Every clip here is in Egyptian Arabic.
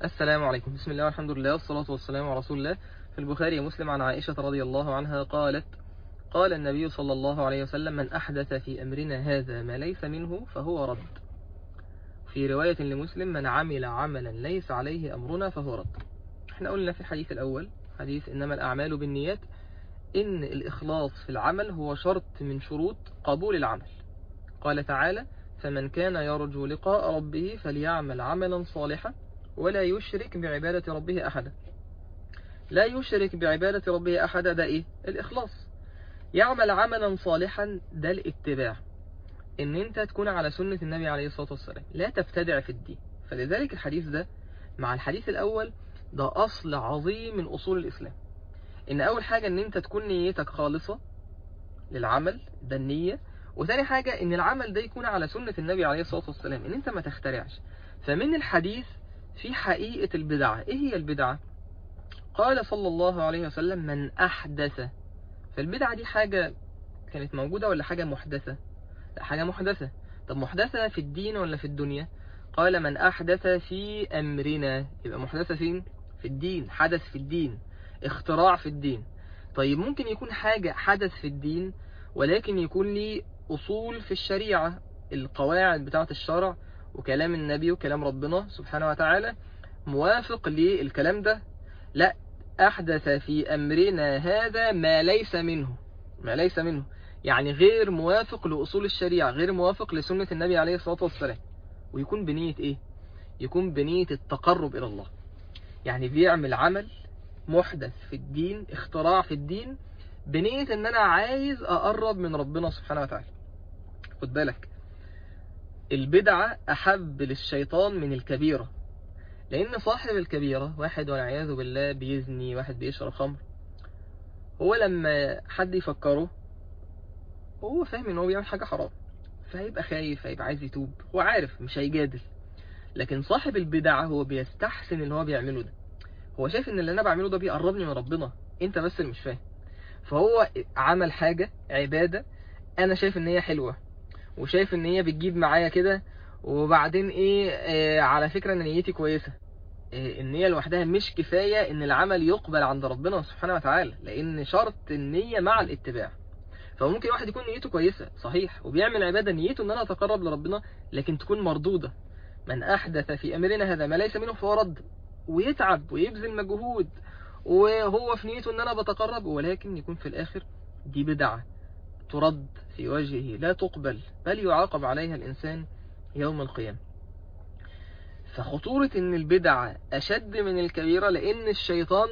السلام عليكم بسم الله والحمد لله والصلاة والسلام على رسول الله في البخاري ومسلم عن عائشة رضي الله عنها قالت قال النبي صلى الله عليه وسلم من أحدث في أمرنا هذا ما ليس منه فهو رد في رواية لمسلم من عمل عملا ليس عليه أمرنا فهو رد احنا قلنا في الحديث الأول حديث إنما الأعمال بالنيات إن الإخلاص في العمل هو شرط من شروط قبول العمل قال تعالى فمن كان يرجو لقاء ربه فليعمل عملا صالحا ولا يشرك بعبادة ربه أحدا لا يشرك بعبادة ربه أحدا ده إيه؟ الإخلاص يعمل عملا صالحا ده الاتباع إن أنت تكون على سنة النبي عليه الصلاة والسلام لا تبتدع في الدين فلذلك الحديث ده مع الحديث الأول ده أصل عظيم من أصول الإسلام إن أول حاجة إن أنت تكون نيتك خالصة للعمل ده النية وثاني حاجة إن العمل ده يكون على سنة النبي عليه الصلاة والسلام إن أنت ما تخترعش فمن الحديث في حقيقة البدعة إيه هي البدعة؟ قال صلى الله عليه وسلم من أحدث فالبدعة دي حاجة كانت موجودة ولا حاجة محدثة؟ لا حاجة محدثة طب محدثة في الدين ولا في الدنيا؟ قال من أحدث في أمرنا يبقى محدثة فين؟ في الدين حدث في الدين اختراع في الدين طيب ممكن يكون حاجة حدث في الدين ولكن يكون لي أصول في الشريعة القواعد بتاعة الشرع وكلام النبي وكلام ربنا سبحانه وتعالى موافق للكلام ده لا أحدث في أمرنا هذا ما ليس منه ما ليس منه يعني غير موافق لأصول الشريعة غير موافق لسنة النبي عليه الصلاة والسلام ويكون بنية إيه؟ يكون بنية التقرب إلى الله يعني بيعمل عمل محدث في الدين اختراع في الدين بنية ان انا عايز اقرب من ربنا سبحانه وتعالى خد بالك البدعة احب للشيطان من الكبيرة لان صاحب الكبيرة واحد والعياذ بالله بيزني واحد بيشرب خمر هو لما حد يفكره هو فاهم ان هو بيعمل حاجة حرام فهيبقى خايف هيبقى عايز يتوب هو عارف مش هيجادل لكن صاحب البدعة هو بيستحسن اللي هو بيعمله ده هو شايف ان اللي انا بعمله ده بيقربني من ربنا انت بس اللي مش فاهم فهو عمل حاجة عبادة انا شايف ان هي حلوة وشايف ان هي بتجيب معايا كده وبعدين ايه آه على فكرة ان نيتي كويسة آه النية لوحدها مش كفاية ان العمل يقبل عند ربنا سبحانه وتعالى لان شرط النية مع الاتباع فممكن واحد يكون نيته كويسة صحيح وبيعمل عبادة نيته ان انا اتقرب لربنا لكن تكون مردودة من احدث في امرنا هذا ما ليس منه فهو رد ويتعب ويبذل مجهود وهو في نيته ان انا بتقرب ولكن يكون في الاخر دي بدعة ترد في وجهه لا تقبل بل يعاقب عليها الانسان يوم القيامة فخطورة ان البدعة اشد من الكبيرة لان الشيطان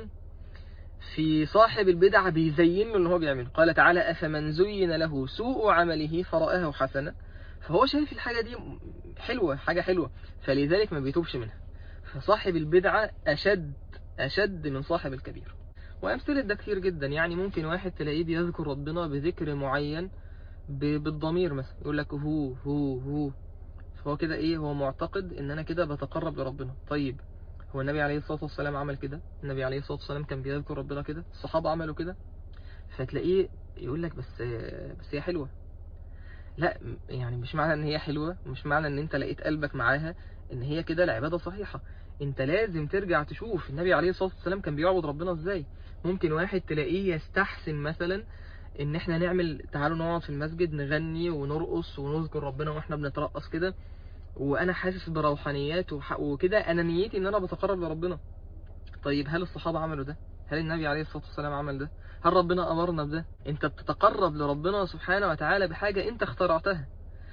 في صاحب البدعة بيزين له ان هو بيعمله قال تعالى افمن زين له سوء عمله فرآه حسنا فهو شايف الحاجة دي حلوة حاجة حلوة فلذلك ما بيتوبش منها فصاحب البدعة أشد أشد من صاحب الكبير وأمثلة ده كتير جدا يعني ممكن واحد تلاقيه بيذكر ربنا بذكر معين بالضمير مثلا يقول لك هو هو هو فهو كده ايه هو معتقد ان انا كده بتقرب لربنا طيب هو النبي عليه الصلاة والسلام عمل كده النبي عليه الصلاة والسلام كان بيذكر ربنا كده الصحابة عملوا كده فتلاقيه يقول لك بس بس هي حلوة لا يعني مش معنى ان هي حلوة مش معنى ان انت لقيت قلبك معاها ان هي كده العبادة صحيحة انت لازم ترجع تشوف النبي عليه الصلاة والسلام كان بيعبد ربنا ازاي ممكن واحد تلاقيه يستحسن مثلا ان احنا نعمل تعالوا نقعد في المسجد نغني ونرقص ونذكر ربنا واحنا بنترقص كده وانا حاسس بروحانيات وكده انا نيتي ان انا بتقرب لربنا طيب هل الصحابة عملوا ده هل النبي عليه الصلاة والسلام عمل ده هل ربنا امرنا بده انت بتتقرب لربنا سبحانه وتعالى بحاجة انت اخترعتها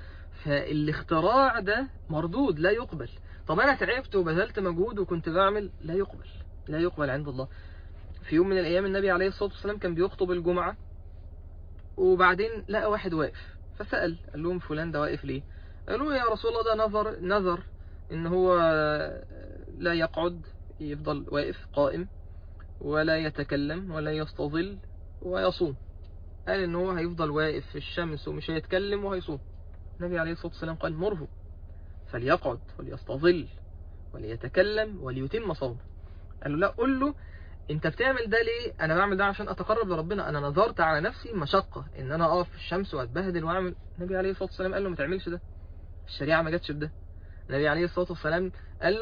فالاختراع ده مردود لا يقبل طب انا تعبت وبذلت مجهود وكنت بعمل لا يقبل لا يقبل عند الله في يوم من الايام النبي عليه الصلاة والسلام كان بيخطب الجمعة وبعدين لقى واحد واقف فسأل قال لهم فلان ده واقف ليه قالوا يا رسول الله ده نظر نظر ان هو لا يقعد يفضل واقف قائم ولا يتكلم ولا يستظل ويصوم قال ان هو هيفضل واقف في الشمس ومش هيتكلم وهيصوم النبي عليه الصلاة والسلام قال مره فليقعد وليستظل وليتكلم وليتم صومه قال له لا قل له انت بتعمل ده ليه انا بعمل ده عشان اتقرب لربنا انا نظرت على نفسي مشقة ان انا اقف في الشمس واتبهدل واعمل النبي عليه الصلاة والسلام قال له ما تعملش ده الشريعة ما جاتش بده النبي عليه الصلاة والسلام قال له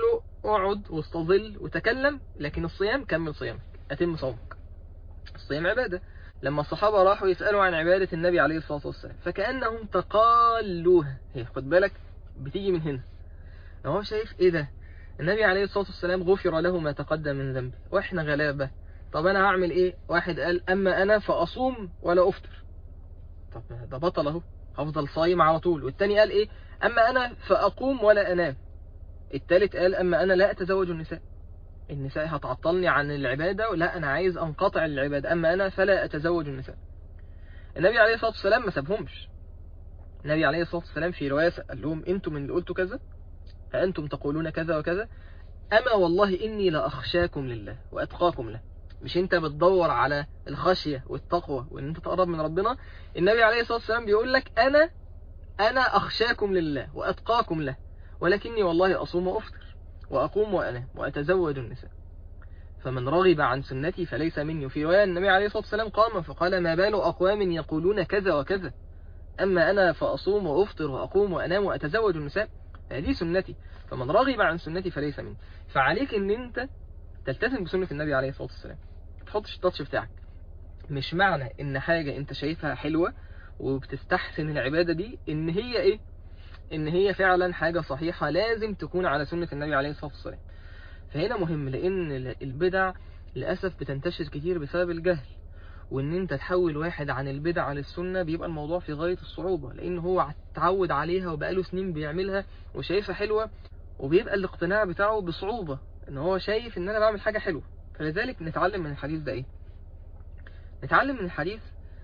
اقعد واستظل وتكلم لكن الصيام كمل صيامك أتم صومك الصيام عبادة لما الصحابة راحوا يسألوا عن عبادة النبي عليه الصلاة والسلام فكأنهم تقالوها هي خد بالك بتيجي من هنا لو هو شايف ايه ده النبي عليه الصلاة والسلام غفر له ما تقدم من ذنبه واحنا غلابة طب انا هعمل ايه واحد قال اما انا فاصوم ولا افطر طب ده بطل اهو هفضل صايم على طول والتاني قال ايه اما انا فاقوم ولا انام التالت قال اما انا لا اتزوج النساء النساء هتعطلني عن العبادة لا انا عايز انقطع العبادة اما انا فلا اتزوج النساء النبي عليه الصلاة والسلام ما سابهمش النبي عليه الصلاة والسلام في رواية قال لهم انتم من اللي قلتوا كذا فأنتم تقولون كذا وكذا أما والله إني لأخشاكم لله وأتقاكم له مش انت بتدور على الخشية والتقوى وان انت تقرب من ربنا النبي عليه الصلاة والسلام بيقول لك أنا أنا أخشاكم لله وأتقاكم له ولكني والله أصوم وأفطر وأقوم وأنام وأتزوج النساء فمن رغب عن سنتي فليس مني وفي رواية النبي عليه الصلاة والسلام قام فقال ما بال أقوام يقولون كذا وكذا أما أنا فأصوم وأفطر وأقوم وأنام وأتزوج النساء هذه سنتي فمن رغب عن سنتي فليس مني فعليك ان انت تلتزم بسنة النبي عليه الصلاة والسلام ما تحطش التاتش بتاعك مش معنى ان حاجة انت شايفها حلوة وبتستحسن العبادة دي ان هي ايه ان هي فعلا حاجة صحيحة لازم تكون على سنة النبي عليه الصلاة والسلام فهنا مهم لان البدع للأسف بتنتشر كتير بسبب الجهل وان انت تحول واحد عن البدع للسنة بيبقى الموضوع في غاية الصعوبة لان هو اتعود عليها وبقاله سنين بيعملها وشايفها حلوة وبيبقى الاقتناع بتاعه بصعوبة ان هو شايف ان انا بعمل حاجة حلوة فلذلك نتعلم من الحديث ده ايه نتعلم من الحديث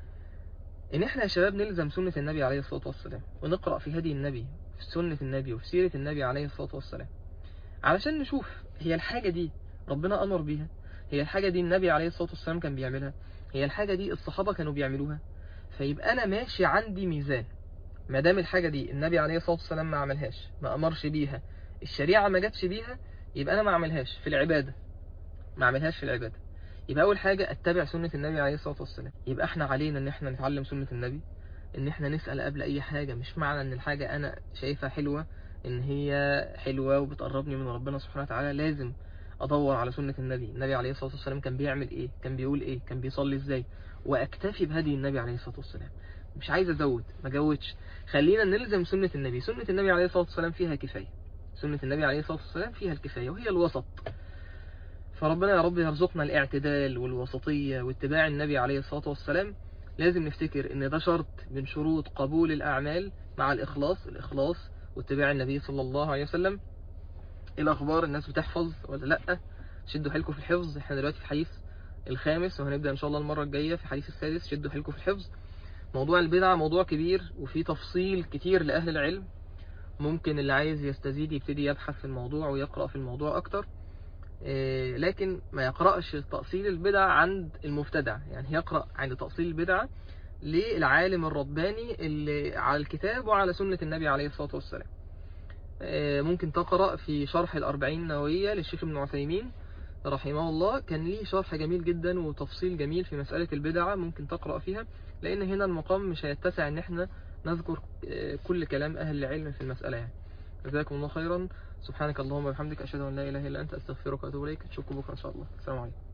ان احنا يا شباب نلزم سنة النبي عليه الصلاة والسلام ونقرأ في هدي النبي في سنة النبي وفي سيرة النبي عليه الصلاة والسلام علشان نشوف هي الحاجة دي ربنا أمر بيها هي الحاجة دي النبي عليه الصلاة والسلام كان بيعملها هي الحاجة دي الصحابة كانوا بيعملوها فيبقى أنا ماشي عندي ميزان ما دام الحاجة دي النبي عليه الصلاة والسلام ما عملهاش ما أمرش بيها الشريعة ما جاتش بيها يبقى أنا ما أعملهاش في العبادة ما أعملهاش في العبادة يبقى أول حاجة أتبع سنة النبي عليه الصلاة والسلام يبقى إحنا علينا إن إحنا نتعلم سنة النبي إن إحنا نسأل قبل أي حاجة مش معنى إن الحاجة أنا شايفها حلوة إن هي حلوة وبتقربني من ربنا سبحانه وتعالى لازم أدور على سنة النبي النبي عليه الصلاة والسلام كان بيعمل إيه كان بيقول إيه كان بيصلي إزاي وأكتفي بهدي النبي عليه الصلاة والسلام مش عايز أزود ما جودش خلينا نلزم سنة النبي سنة النبي عليه الصلاة والسلام فيها كفاية سنة النبي عليه الصلاة والسلام فيها الكفاية وهي الوسط فربنا يا رب يرزقنا الاعتدال والوسطية واتباع النبي عليه الصلاة والسلام لازم نفتكر ان ده شرط من شروط قبول الأعمال مع الإخلاص الإخلاص واتباع النبي صلى الله عليه وسلم الأخبار الناس بتحفظ ولا لأ شدوا حيلكم في الحفظ احنا دلوقتي في الحديث الخامس وهنبدأ إن شاء الله المرة الجاية في الحديث السادس شدوا حيلكم في الحفظ موضوع البدعة موضوع كبير وفيه تفصيل كتير لأهل العلم ممكن اللي عايز يستزيد يبتدي يبحث في الموضوع ويقرأ في الموضوع أكتر إيه لكن ما يقرأش تأصيل البدع عند المبتدع يعني يقرأ عند تأصيل البدعة للعالم الرباني اللي على الكتاب وعلى سنة النبي عليه الصلاة والسلام إيه ممكن تقرأ في شرح الأربعين النووية للشيخ ابن عثيمين رحمه الله كان ليه شرح جميل جدا وتفصيل جميل في مسألة البدعة ممكن تقرأ فيها لأن هنا المقام مش هيتسع إن احنا نذكر كل كلام أهل العلم في المسألة يعني جزاكم الله خيرا سبحانك اللهم وبحمدك أشهد أن لا إله إلا أنت أستغفرك وأتوب إليك نشوفكم بكرة إن شاء الله السلام عليكم